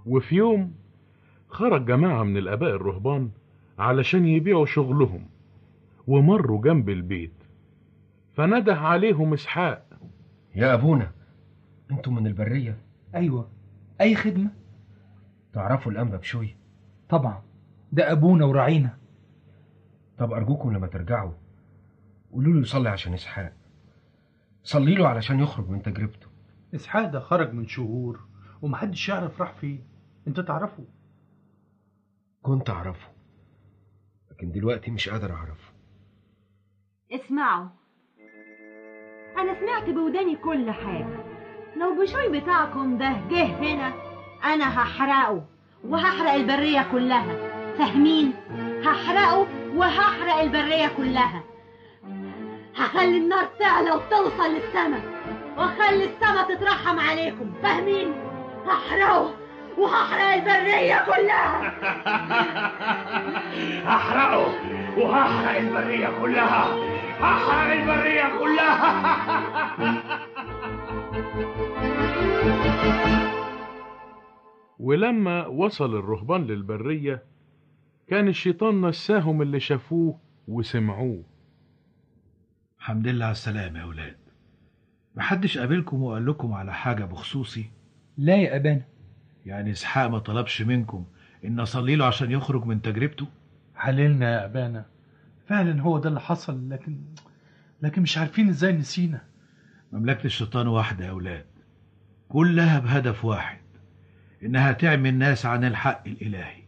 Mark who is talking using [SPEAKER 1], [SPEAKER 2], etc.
[SPEAKER 1] وفي يوم خرج جماعة من الآباء الرهبان علشان يبيعوا شغلهم ومروا جنب البيت فنده عليهم إسحاق
[SPEAKER 2] يا أبونا أنتوا من البرية
[SPEAKER 3] أيوة أي خدمة
[SPEAKER 2] تعرفوا الأنبا بشوي
[SPEAKER 3] طبعا ده أبونا وراعينا
[SPEAKER 2] طب أرجوكم لما ترجعوا قولوا له يصلي عشان إسحاق صلي له علشان يخرج من تجربته
[SPEAKER 4] إسحاق ده خرج من شهور ومحدش يعرف راح فين انت تعرفه
[SPEAKER 2] كنت أعرفه لكن دلوقتي مش قادر أعرفه
[SPEAKER 5] اسمعوا انا سمعت بوداني كل حاجة لو بشوي بتاعكم ده جه هنا انا هحرقه وهحرق البرية كلها فاهمين هحرقه وهحرق البرية كلها هخلي النار تعلى وتوصل للسما واخلي السما تترحم عليكم فاهمين هحرقه وهحرق البرية كلها
[SPEAKER 6] هحرقه وهحرق البرية كلها هحرق البرية كلها
[SPEAKER 1] ولما وصل الرهبان للبرية كان الشيطان نساهم اللي شافوه وسمعوه
[SPEAKER 7] الحمد لله على السلامة يا أولاد محدش قابلكم وقال لكم على حاجة بخصوصي
[SPEAKER 3] لا يا أبانا
[SPEAKER 7] يعني إسحاق ما طلبش منكم إن أصلي له عشان يخرج من تجربته
[SPEAKER 4] حللنا يا أبانا فعلا هو ده اللي حصل لكن لكن مش عارفين ازاي نسينا
[SPEAKER 7] مملكة الشيطان واحدة يا أولاد كلها بهدف واحد إنها تعمي الناس عن الحق الإلهي